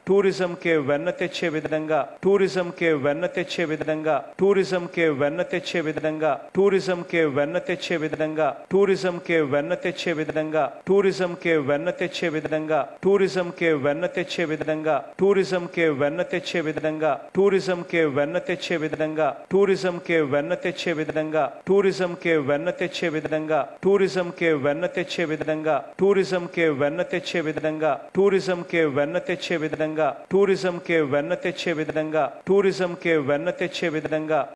tourism కే వెన్న తెచ్చే విధంగా టూరిజం కే వెన్న తెచ్చే విధంగా టూరిజం కే వెన్న తెచ్చే విధంగా టూరిజం కే వెన్న తెచ్చే విధంగా టూరిజం కే వెన్న తెచ్చే విధంగా టూరిజం కే వెన్న తెచ్చే విధంగా టూరిజం కే వెన్న తెచ్చే విధంగా టూరిజం కే వెన్న తెచ్చే విధంగా టూరిజం కే వెన్న తెచ్చే విధంగా టూరిజం కే వెన్న తెచ్చే విధంగా టూరిజం కే వెన్న తెచ్చే విధంగా టూరిజం కే వెన్న తెచ్చే విధంగా టూరిజం కే వెన్న తెచ్చే విధంగా టూరిజం కే వెన్న తెచ్చే విధంగా టూరిజం కే వెన్న తెచ్చే విధంగా టూరిజం కే వెన్న తెచ్చే విధంగా